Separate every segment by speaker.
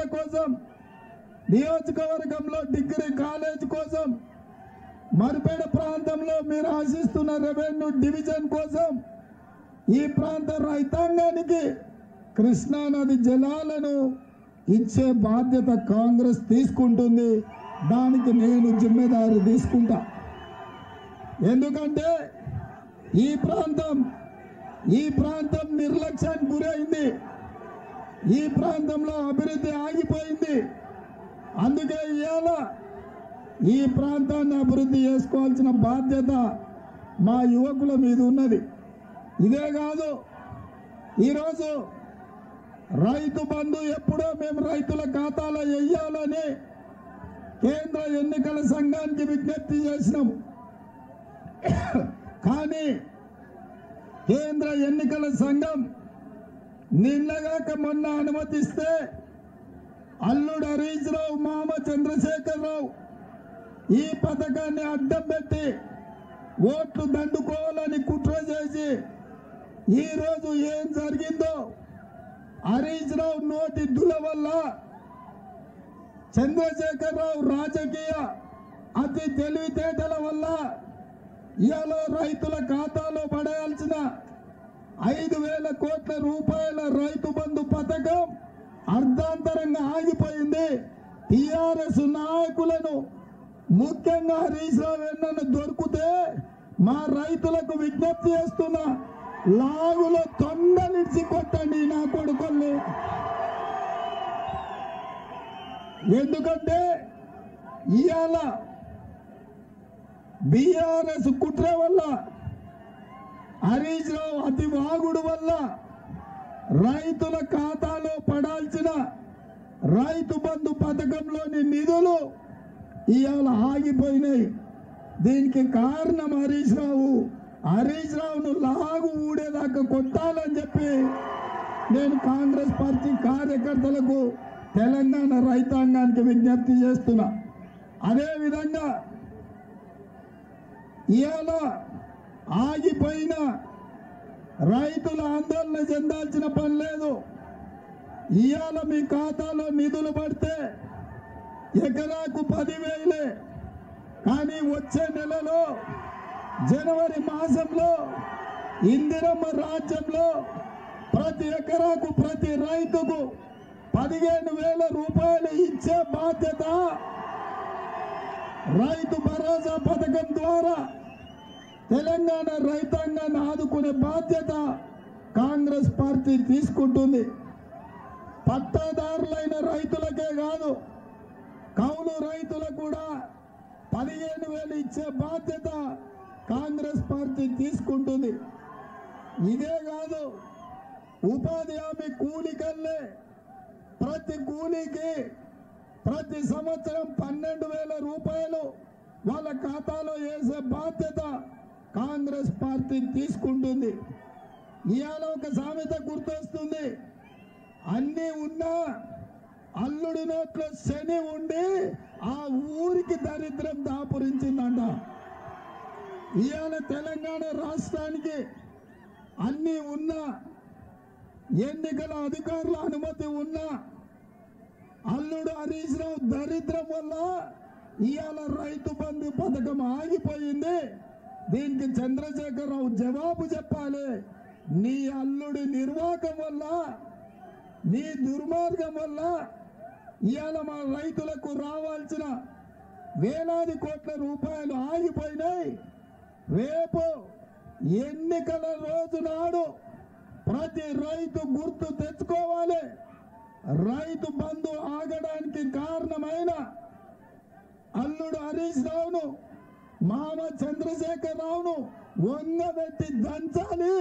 Speaker 1: కోసం నియోజకవర్గంలో degree college కోసం మరిపేట ప్రాంతంలో మీరు ఆశిస్తున్న రెవెన్యూ డివిజన్ కోసం ఈ ప్రాంత రైతాంగానికి కృష్ణానది జలాలను ఇచ్చే బాధ్యత కాంగ్రెస్ తీసుకుంటుంది దానికి నేను జిమ్మెదారి తీసుకుంటా ఎందుకంటే ఈ ప్రాంతం ఈ ప్రాంతం నిర్లక్ష్యానికి గురైంది ఈ ప్రాంతంలో అభివృద్ధి ఆగిపోయింది అందుకే ఇవాళ ఈ ప్రాంతాన్ని అభివృద్ధి చేసుకోవాల్సిన బాధ్యత మా యువకుల మీద ఉన్నది ఇదే కాదు ఈరోజు రైతు బంధు ఎప్పుడో మేము రైతుల ఖాతాలో వెయ్యాలని కేంద్ర ఎన్నికల సంఘానికి విజ్ఞప్తి చేసినాం కానీ కేంద్ర ఎన్నికల సంఘం నిన్నగాక మొన్న అనుమతిస్తే అల్లుడు హరీష్ రావు మామ చంద్రశేఖరరావు ఈ పథకాన్ని అడ్డం పెట్టి ఓట్లు దండుకోవాలని కుట్ర చేసి ఈ రోజు ఏం జరిగిందో హరీష్ రావు నోటి దుల వల్ల చంద్రశేఖరరావు రాజకీయ అతి తెలివితేటల వల్ల ఇవాళ రైతుల ఖాతాలో పడేయాల్సిన ఐదు వేల కోట్ల రూపాయల రైతు బంధు పథకం అర్ధాంతరంగా ఆగిపోయింది టిఆర్ఎస్ నాయకులను ముఖ్యంగా హరీష్ రావు ఎన్నను దొరికితే మా రైతులకు విజ్ఞప్తి చేస్తున్నా లాగులో తొండలిడిచి కొట్టండి నా కొడుకుల్ని ఎందుకంటే ఇవాళ బీఆర్ఎస్ కుట్ర వల్ల హరీష్ రావు అతి వాగుడు వల్ల రైతుల ఖాతాలో పడాల్సిన రైతు బంధు పథకంలోని నిధులు ఇవాళ ఆగిపోయినాయి దీనికి కారణం హరీష్ రావు హరీష్ రావును లాగు ఊడేదాకా కొట్టాలని చెప్పి నేను కాంగ్రెస్ పార్టీ కార్యకర్తలకు తెలంగాణ రైతాంగానికి విజ్ఞప్తి చేస్తున్నా అదే విధంగా ఇవాళ ఆగిపోయిన రైతులు ఆందోళన చెందాల్సిన పని లేదు ఇవాళ మీ ఖాతాలో నిధులు పడితే ఎకరాకు పదివేలే కానీ వచ్చే నెలలో జనవరి మాసంలో ఇందిరమ్మ రాజ్యంలో ప్రతి ఎకరాకు ప్రతి రైతుకు పదిహేను వేల రూపాయలు ఇచ్చే బాధ్యత రైతు భరోసా పథకం ద్వారా తెలంగాణ రైతాంగాన్ని ఆదుకునే బాధ్యత కాంగ్రెస్ పార్టీ తీసుకుంటుంది పట్టాదారులైన రైతులకే కాదు కౌలు రైతులకు కూడా పదిహేను వేలు ఇచ్చే బాధ్యత కాంగ్రెస్ పార్టీ తీసుకుంటుంది ఇదే కాదు ఉపాధి హామీ కూలికల్లే ప్రతి కూలీకి ప్రతి సంవత్సరం పన్నెండు వేల రూపాయలు వాళ్ళ ఖాతాలో వేసే బాధ్యత కాంగ్రెస్ పార్టీ తీసుకుంటుంది ఇవాళ ఒక సామెత గుర్తొస్తుంది అన్నీ ఉన్నా అల్లుడి నోట్లో శని ఉండి ఆ ఊరికి దరిద్రం దాపురించిందంట ఇవాళ తెలంగాణ రాష్ట్రానికి అన్నీ ఉన్నా ఎన్నికల అధికారుల అనుమతి ఉన్నా అల్లుడు హరీష్ రావు దరిద్రం వల్ల ఇవాళ రైతు బంధు పథకం ఆగిపోయింది దీనికి చంద్రశేఖరరావు జవాబు చెప్పాలి నీ అల్లుడి నిర్వాహకం వల్ల నీ దుర్మార్గం వల్ల ఇవాళ మా రైతులకు రావాల్సిన వేలాది కోట్ల రూపాయలు ఆగిపోయినాయి రేపు ఎన్నికల రోజు నాడు ప్రతి రైతు గుర్తు తెచ్చుకోవాలి రైతు బంధు ఆగడానికి కారణమైన అల్లుడు హరీష్ రావును మామ చంద్రశేఖర్ రావును వంగబెట్టి దంచాలి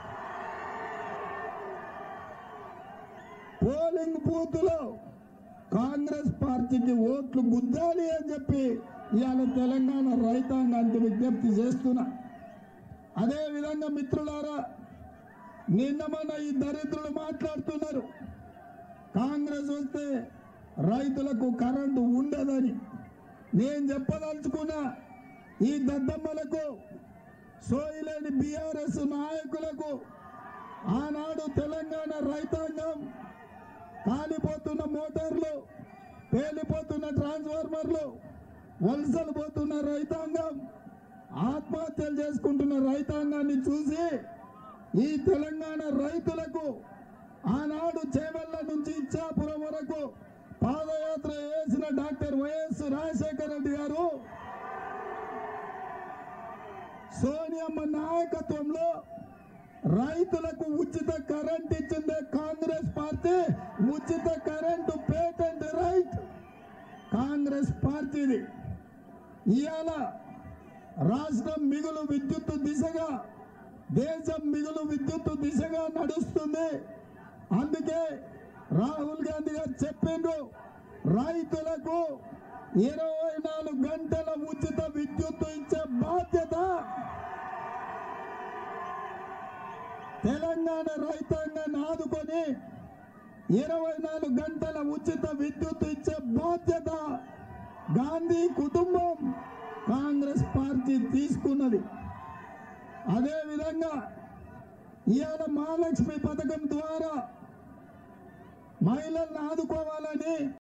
Speaker 1: పోలింగ్ బూత్లో కాంగ్రెస్ పార్టీకి ఓట్లు గుద్దాలి అని చెప్పి ఇవాళ తెలంగాణ రైతాంగానికి విజ్ఞప్తి చేస్తున్నా అదే విధంగా మిత్రులారా నిన్న మన ఈ దరిద్రులు మాట్లాడుతున్నారు కాంగ్రెస్ వస్తే రైతులకు కరెంటు ఉండదని నేను చెప్పదలుచుకున్నా ఈ దద్దమ్మలకు సోయిలేని బీఆర్ఎస్ నాయకులకు ఆనాడు తెలంగాణ రైతాంగం కాలిపోతున్న మోటార్లు పేలిపోతున్న ట్రాన్స్ఫార్మర్లు వలసలు పోతున్న రైతాంగం ఆత్మహత్యలు చేసుకుంటున్న రైతాంగాన్ని చూసి ఈ తెలంగాణ రైతులకు ఆనాడు చేవెళ్ల నుంచి ఇచ్చాపురం వరకు పాదయాత్ర చేసిన డాక్టర్ వైఎస్ రాజశేఖర రెడ్డి గారు సోనియమ్మ నాయకత్వంలో రైతులకు ఉచిత కరెంట్ ఇచ్చిందే కాంగ్రెస్ పార్టీ ఉచిత కరెంటు పేటెంట్ రైట్ కాంగ్రెస్ పార్టీది ఇవాళ రాష్ట్రం మిగులు విద్యుత్తు దిశగా దేశం మిగులు విద్యుత్తు దిశగా నడుస్తుంది అందుకే రాహుల్ గాంధీ గారు చెప్పిండ్రు రైతులకు ఇరవై నాలుగు గంటల ఉచిత విద్యుత్తు ఇచ్చే బాధ్యత తెలంగాణ రైతాంగాన్ని ఆదుకొని ఇరవై నాలుగు గంటల ఉచిత విద్యుత్ ఇచ్చే బాధ్యత గాంధీ కుటుంబం కాంగ్రెస్ పార్టీ తీసుకున్నది అదే విధంగా ఇవాళ మహాలక్ష్మి పథకం ద్వారా మహిళలను ఆదుకోవాలని